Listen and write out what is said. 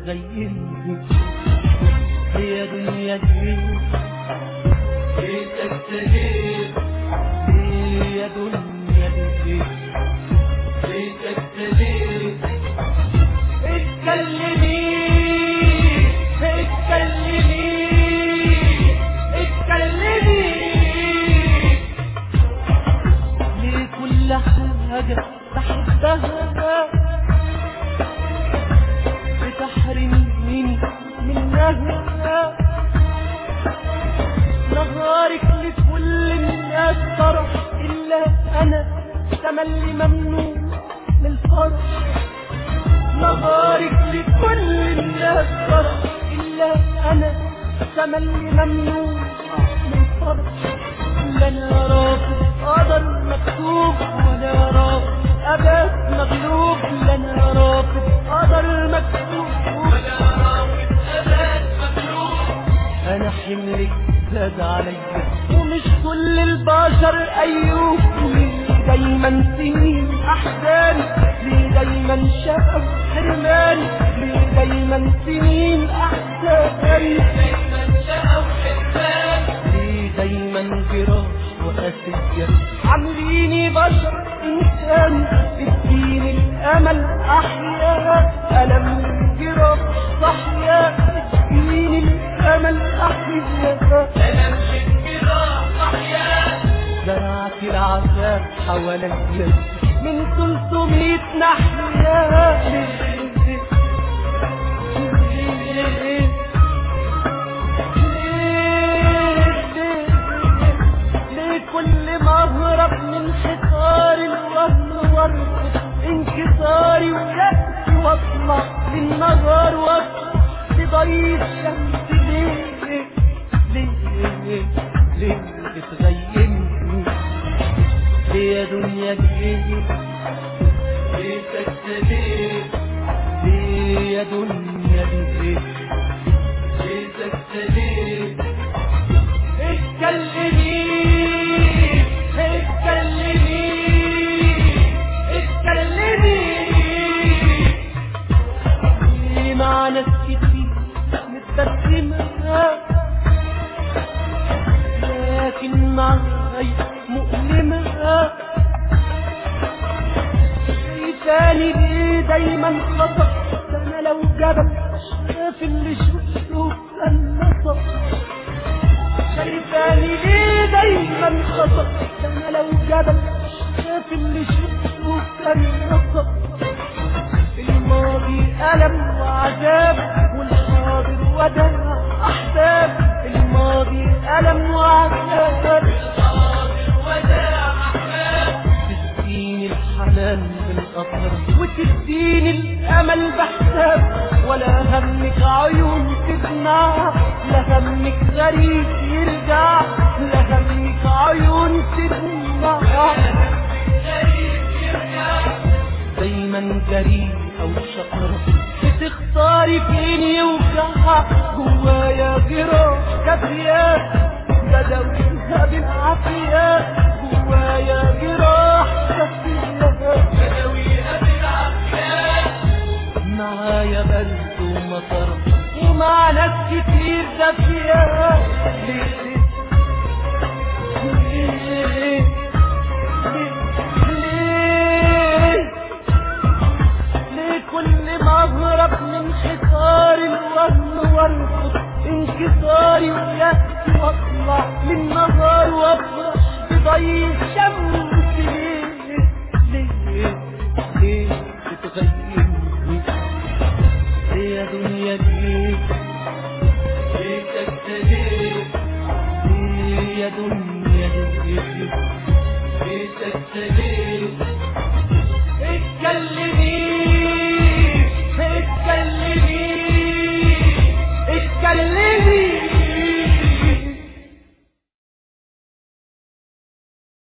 بتغيرني هي دنيا ليه ليه تستهيل هي دنيا ليه ليه تستهيل اتكلمي اتكلمي اتكلمي ليه كل حاجة بحبها بتحرمني منها نهارك لكل الناس فرح إلا أنا تملي ممنوع من الفرح نهارك لكل الناس فرح إلا أنا تملي ممنوع من الفرح لا أنا رافض قدر مكتوب ولا رافض أبد مغلوب لا أنا رافض قدر مكتوب ولا رافض أبد مغلوب انا حملك زاد عليا ومش كل البشر ايوب ليه دايما سنين احزاني ليه دايما شقى حرماني ليه دايما سنين احزاني دايما شقى وحرمان ليه دايما جراح واسية عامليني بشر انسان اديني الامل احياء الم جراح صحيا اديني الامل احياء ألم الجراح أحياء زرعت العذاب حواليا من 300 ناحية ليه كل ما اهرب من حصار الوهم وارقص انكساري ويأتي واطلع للنهار واطلع لضي الشمس ليه ليه ليه بتغيرني ليه يا دنيا ليه ليه تستهيل ليه يا دنيا ليه ليه تستهيل اتكلمي اتكلمي اتكلمي ليه مع ناس كتير متبسمة لكن معايا مؤلمة شايفاني ليه دايما خطأ ده انا لو جبل شاف اللي شفته كان نصب شايفاني ليه دايما خطأ ده انا لو جبل شاف اللي شفته كان نصب الماضي ألم وعذاب والحاضر وداع أحباب الماضي ألم وعذاب حاضر وداع أحباب تديني الحنان بالقطر وتديني الامل بحساب ولا همك عيون تدمع لا همك غريب يرجع لا همك عيون تدمع غريب يرجع دايما جريء او شطر بتختاري فين يوجع جوايا جراح كافية بدويها بالعافية جوايا جراح كافية بدويها بالعافية معايا برد ومطر ومع ناس كتير دافية ليه ليه ليه ليه كل ما اهرب من حصار الوهم وارقص انكساري ويأتي واطلع للنهار وافرح بضي الشمس